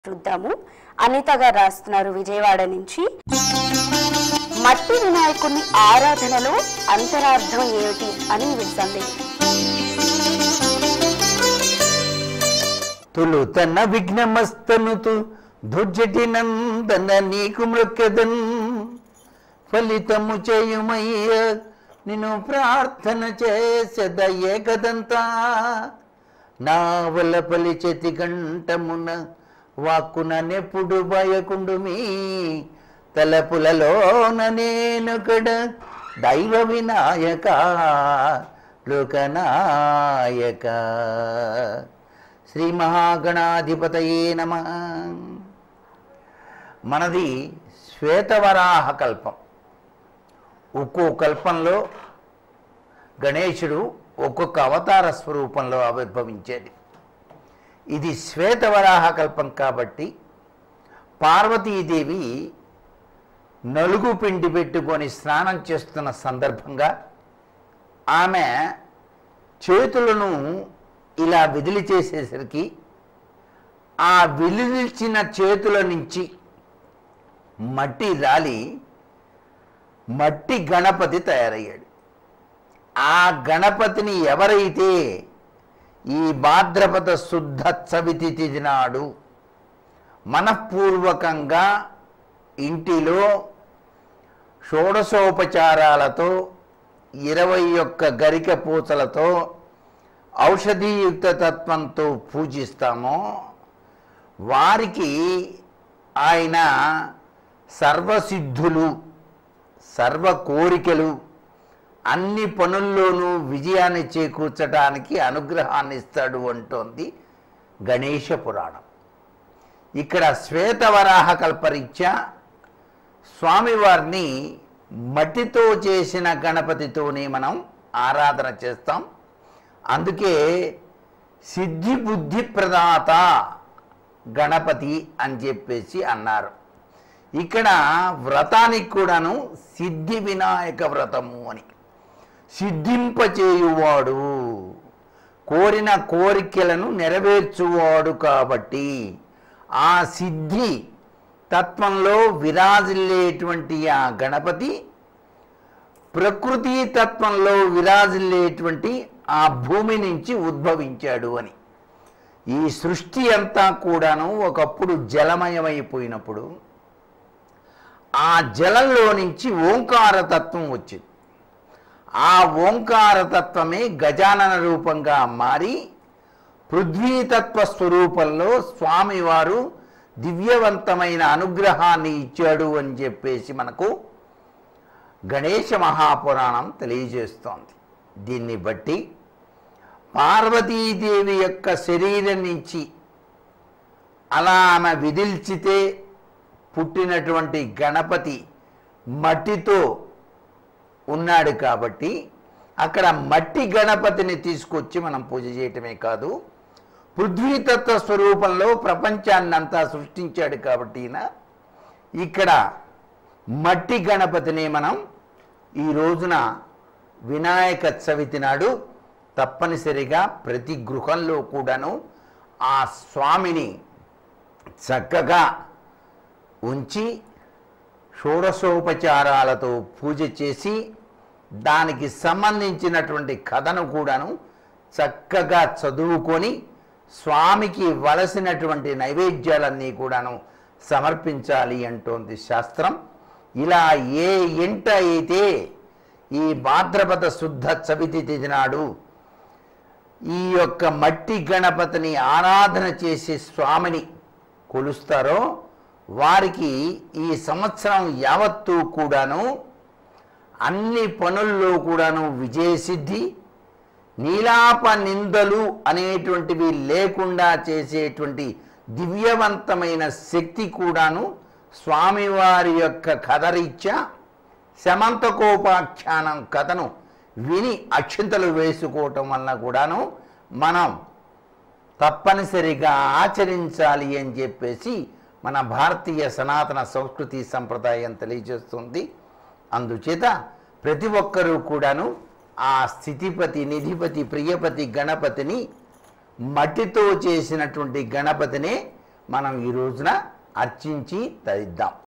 చూద్దాము అనిత గారు రాస్తున్నారు విజయవాడ నుంచి మట్టి వినాయకుడిని ఆరాధనలో అంతరార్థం ఏమిటి అని వీరి సందేహం తులు తన విఘ్నమస్తనుతు దుర్జటి నందన నీకు మృక్కెదన్ ఫలితము చేయుమయ్య నిన్ను ప్రార్థన చేసెద ఏకదంతా నావల పలిచెతి కంఠమున వాక్కున నెప్పుడు భయకుండు మీ తలపులలోన నేను కడ దైవ వినాయక లోకనాయక శ్రీ మహాగణాధిపతయే నమ మనది శ్వేతవరాహ కల్పం ఒక్కో కల్పంలో గణేశుడు ఒక్కొక్క అవతార స్వరూపంలో ఆవిర్భవించేది ఇది శ్వేతవరాహ కల్పం కాబట్టి పార్వతీదేవి నలుగు పిండి పెట్టుకొని స్నానం చేస్తున్న సందర్భంగా ఆమె చేతులను ఇలా విదిలి చేసేసరికి ఆ విదిల్చిన చేతుల నుంచి మట్టి రాలి మట్టి గణపతి తయారయ్యాడు ఆ గణపతిని ఎవరైతే ఈ భాద్రపద శుద్ధ చవితి తిథి నాడు మనఃపూర్వకంగా ఇంటిలో షోడశోపచారాలతో ఇరవై ఒక్క గరిక పూసలతో ఔషధీయుక్త తత్వంతో పూజిస్తామో వారికి ఆయన సర్వసిద్ధులు సర్వ కోరికలు అన్ని పనుల్లోనూ విజయాన్ని చేకూర్చడానికి అనుగ్రహాన్ని ఇస్తాడు అంటోంది గణేష పురాణం ఇక్కడ శ్వేతవరాహ కల్పరీత్యా స్వామివారిని మట్టితో చేసిన గణపతితోనే మనం ఆరాధన చేస్తాం అందుకే సిద్ధి బుద్ధి ప్రదాత గణపతి అని చెప్పేసి అన్నారు ఇక్కడ వ్రతానికి కూడాను సిద్ధి వినాయక వ్రతము అని సిద్ధింపచేయువాడు కోరిన కోరికలను నెరవేర్చువాడు కాబట్టి ఆ సిద్ధి తత్వంలో విరాజిల్లేటువంటి ఆ గణపతి ప్రకృతి తత్వంలో విరాజిల్లేటువంటి ఆ భూమి నుంచి ఉద్భవించాడు అని ఈ సృష్టి అంతా కూడాను ఒకప్పుడు జలమయమైపోయినప్పుడు ఆ జలంలో నుంచి ఓంకార తత్వం వచ్చింది ఆ ఓంకార తత్వమే గజానన రూపంగా మారి పృథ్వీతత్వ స్వరూపంలో స్వామివారు దివ్యవంతమైన అనుగ్రహాన్ని ఇచ్చాడు అని చెప్పేసి మనకు గణేశ మహాపురాణం తెలియజేస్తోంది దీన్ని బట్టి పార్వతీదేవి యొక్క శరీరం నుంచి అలా ఆమె విదిల్చితే పుట్టినటువంటి గణపతి మట్టితో ఉన్నాడు కాబట్టి అక్కడ మట్టి గణపతిని తీసుకొచ్చి మనం పూజ చేయటమే కాదు పృథ్వీతత్వ స్వరూపంలో ప్రపంచాన్ని అంతా సృష్టించాడు కాబట్టి ఈయన ఇక్కడ మట్టి గణపతిని మనం ఈ రోజున వినాయక చవితి నాడు తప్పనిసరిగా ప్రతి గృహంలో కూడాను ఆ స్వామిని చక్కగా ఉంచి షోడశోపచారాలతో పూజ చేసి దానికి సంబంధించినటువంటి కథను కూడాను చక్కగా చదువుకొని స్వామికి వలసినటువంటి నైవేద్యాలన్నీ కూడాను సమర్పించాలి అంటోంది శాస్త్రం ఇలా ఏ ఇంట అయితే ఈ భాద్రపద శుద్ధ చవితి తిథి నాడు ఈ యొక్క మట్టి గణపతిని ఆరాధన చేసే స్వామిని కొలుస్తారో వారికి ఈ సంవత్సరం యావత్తూ కూడాను అన్ని పనుల్లో కూడాను విజయసిద్ధి నీలాప నిందలు అనేటువంటివి లేకుండా చేసేటువంటి దివ్యవంతమైన శక్తి కూడాను స్వామివారి యొక్క కథరీత్యా శమంతకోపాఖ్యానం కథను విని అక్షింతలు వేసుకోవటం వల్ల కూడాను మనం తప్పనిసరిగా ఆచరించాలి అని చెప్పేసి మన భారతీయ సనాతన సంస్కృతి సంప్రదాయం తెలియజేస్తుంది అందుచేత ప్రతి ఒక్కరూ కూడాను ఆ స్థితిపతి నిధిపతి ప్రియపతి గణపతిని మట్టితో చేసినటువంటి గణపతినే మనం ఈ రోజున అర్చించి తరిద్దాం